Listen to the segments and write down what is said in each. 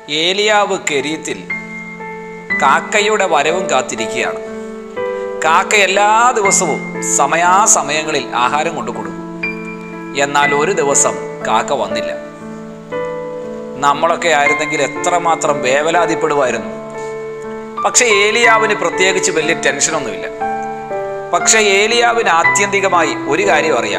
ഏലിയാവ് കെരീത്തിൽ കാക്കയുടെ വരവും കാത്തിരിക്കുകയാണ് കാക്ക എല്ലാ ദിവസവും സമയാസമയങ്ങളിൽ ആഹാരം കൊണ്ടു കൊടുക്കും എന്നാൽ ഒരു ദിവസം കാക്ക വന്നില്ല നമ്മളൊക്കെ ആയിരുന്നെങ്കിൽ എത്രമാത്രം വേവലാതിപ്പെടുമായിരുന്നു പക്ഷെ ഏലിയാവിന് പ്രത്യേകിച്ച് വലിയ ടെൻഷനൊന്നുമില്ല പക്ഷെ ഏലിയാവിന് ആത്യന്തികമായി ഒരു കാര്യം അറിയാം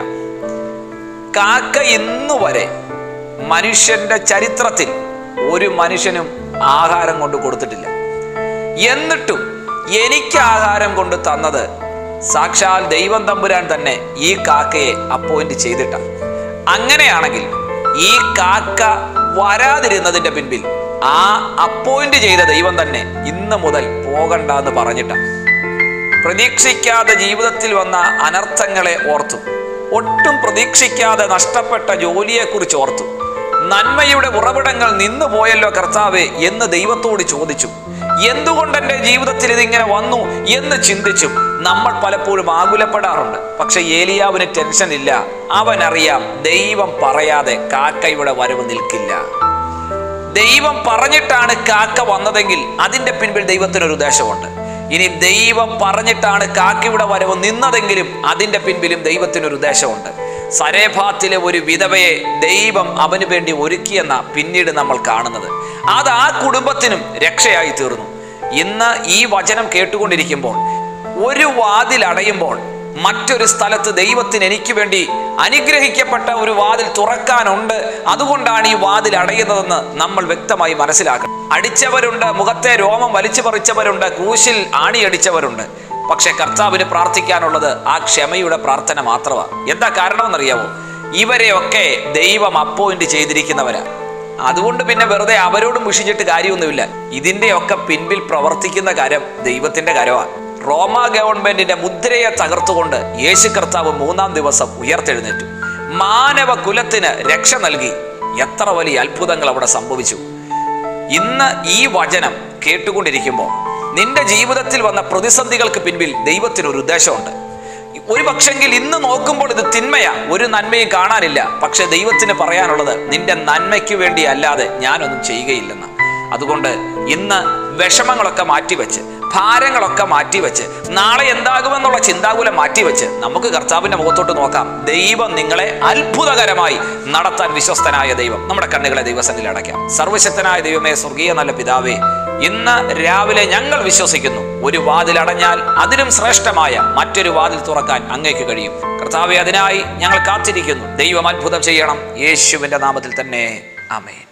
കാക്ക ഇന്നു വരെ മനുഷ്യന്റെ ചരിത്രത്തിൽ ഒരു മനുഷ്യനും ആഹാരം കൊണ്ട് കൊടുത്തിട്ടില്ല എന്നിട്ടും എനിക്ക് ആഹാരം കൊണ്ട് തന്നത് സാക്ഷാൽ ദൈവം തമ്പുരാൻ തന്നെ ഈ കാക്കയെ അപ്പോയിന്റ് ചെയ്തിട്ട അങ്ങനെയാണെങ്കിൽ ഈ കാക്ക വരാതിരുന്നതിന്റെ പിൻപിൽ ആ അപ്പോയിന്റ് ചെയ്ത ദൈവം തന്നെ ഇന്ന് മുതൽ പോകണ്ട എന്ന് പറഞ്ഞിട്ട പ്രതീക്ഷിക്കാതെ ജീവിതത്തിൽ വന്ന അനർത്ഥങ്ങളെ ഓർത്തു ഒട്ടും പ്രതീക്ഷിക്കാതെ നഷ്ടപ്പെട്ട ജോലിയെക്കുറിച്ച് ഓർത്തു നന്മയുടെ ഉറവിടങ്ങൾ നിന്നു പോയല്ലോ കർത്താവെ എന്ന് ദൈവത്തോട് ചോദിച്ചു എന്തുകൊണ്ട് എൻ്റെ ജീവിതത്തിൽ ഇതിങ്ങനെ വന്നു എന്ന് ചിന്തിച്ചു നമ്മൾ പലപ്പോഴും ആകുലപ്പെടാറുണ്ട് പക്ഷെ ഏലിയാവിന് ടെൻഷൻ ഇല്ല അവനറിയാം ദൈവം പറയാതെ കാക്കയുടെ വരവ് നിൽക്കില്ല ദൈവം പറഞ്ഞിട്ടാണ് കാക്ക വന്നതെങ്കിൽ അതിന്റെ പിൻപിൽ ദൈവത്തിനൊരു ഉദ്ദേശമുണ്ട് ഇനി ദൈവം പറഞ്ഞിട്ടാണ് കാക്കയുടെ വരവ് നിന്നതെങ്കിലും അതിന്റെ പിൻപിലും ദൈവത്തിനൊരു ഉദ്ദേശമുണ്ട് സരേഭാത്തിലെ ഒരു വിധവയെ ദൈവം അവന് വേണ്ടി ഒരുക്കിയെന്ന പിന്നീട് നമ്മൾ കാണുന്നത് അത് ആ കുടുംബത്തിനും രക്ഷയായി തീർന്നു ഇന്ന് ഈ വചനം കേട്ടുകൊണ്ടിരിക്കുമ്പോൾ ഒരു വാതിൽ അടയുമ്പോൾ മറ്റൊരു സ്ഥലത്ത് ദൈവത്തിന് എനിക്ക് വേണ്ടി അനുഗ്രഹിക്കപ്പെട്ട ഒരു വാതിൽ തുറക്കാനുണ്ട് അതുകൊണ്ടാണ് ഈ വാതിൽ അടയുന്നതെന്ന് നമ്മൾ വ്യക്തമായി മനസ്സിലാക്കണം അടിച്ചവരുണ്ട് മുഖത്തെ രോമം വലിച്ചു പറിച്ചവരുണ്ട് ക്രൂശിൽ ആണിയടിച്ചവരുണ്ട് പക്ഷെ കർത്താവിന് പ്രാർത്ഥിക്കാനുള്ളത് ആ ക്ഷമയുടെ പ്രാർത്ഥന മാത്രമാണ് എന്താ കാരണമെന്നറിയാവോ ഇവരെയൊക്കെ ദൈവം അപ്പോയിന്റ് ചെയ്തിരിക്കുന്നവരാ അതുകൊണ്ട് പിന്നെ വെറുതെ അവരോടും മുഷിച്ചിട്ട് കാര്യമൊന്നുമില്ല ഇതിന്റെയൊക്കെ പിൻപിൽ പ്രവർത്തിക്കുന്ന കാര്യം ദൈവത്തിന്റെ കാര്യമാണ് റോമ ഗവൺമെന്റിന്റെ മുദ്രയെ തകർത്തുകൊണ്ട് യേശു കർത്താവ് മൂന്നാം ദിവസം ഉയർത്തെഴുന്നേറ്റു മാനവ കുലത്തിന് രക്ഷ നൽകി എത്ര വലിയ അത്ഭുതങ്ങൾ അവിടെ സംഭവിച്ചു ഇന്ന് ഈ വചനം കേട്ടുകൊണ്ടിരിക്കുമ്പോൾ നിന്റെ ജീവിതത്തിൽ വന്ന പ്രതിസന്ധികൾക്ക് പിൻപിൽ ദൈവത്തിന് ഒരു ഉദ്ദേശമുണ്ട് ഒരു പക്ഷെങ്കിൽ ഇന്ന് നോക്കുമ്പോൾ ഇത് തിന്മയാ ഒരു നന്മയും കാണാനില്ല പക്ഷെ ദൈവത്തിന് പറയാനുള്ളത് നിന്റെ നന്മയ്ക്ക് വേണ്ടി അല്ലാതെ ഞാനൊന്നും ചെയ്യുകയില്ലെന്ന് അതുകൊണ്ട് ഇന്ന് വിഷമങ്ങളൊക്കെ മാറ്റിവെച്ച് ഭാരങ്ങളൊക്കെ മാറ്റിവെച്ച് നാളെ എന്താകുമെന്നുള്ള ചിന്താകുലം മാറ്റിവെച്ച് നമുക്ക് കർത്താവിന്റെ മുഖത്തോട്ട് നോക്കാം ദൈവം നിങ്ങളെ അത്ഭുതകരമായി നടത്താൻ വിശ്വസ്തനായ ദൈവം നമ്മുടെ കണ്ണുകളെ ദൈവസന്നിൽ അടയ്ക്കാം സർവശക്തനായ ദൈവമേ സ്വർഗീയ നല്ല പിതാവേ ഇന്ന് രാവിലെ ഞങ്ങൾ വിശ്വസിക്കുന്നു ഒരു വാതിൽ അടഞ്ഞാൽ അതിലും ശ്രേഷ്ഠമായ മറ്റൊരു വാതിൽ തുറക്കാൻ അങ്ങേക്ക് കഴിയും കർത്താവെ അതിനായി ഞങ്ങൾ കാത്തിരിക്കുന്നു ദൈവം അത്ഭുതം ചെയ്യണം യേശുവിന്റെ നാമത്തിൽ തന്നെ ആമേൻ